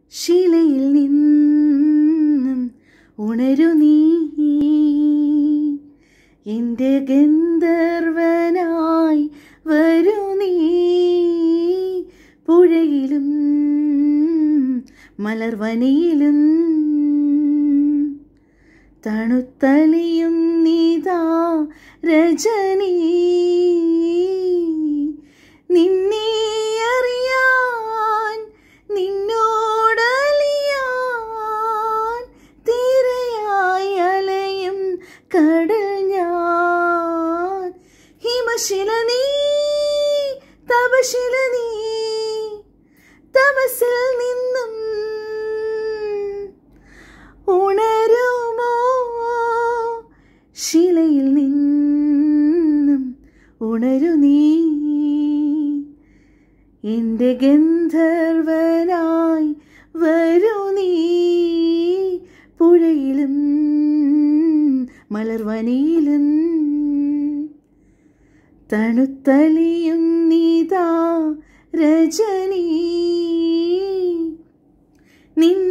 ശിലയിൽ നിന്നും ഉണരു നീ എൻ്റെ ഗന്ധർവനായി വരൂ നീ പുഴയിലും മലർവനയിലും തണുത്തലിയും നീതാ രജനീ നിന്നെ അറിയാൻ നിന്നോടലിയാൻ തീരയായി അലയും കടൽ ഞാൻ ഹിമശില നീ തപശില നീ തപസിൽ നിന്നും ഉണരുമോ ശിലയിൽ നിന്നും ഉണരു നീ എൻ്റെ ഗന്ധർവനായി വരൂ നീ പുഴയിലും മലർവനയിലും തണുത്തലിയും നീതാ രജനീ നിൻ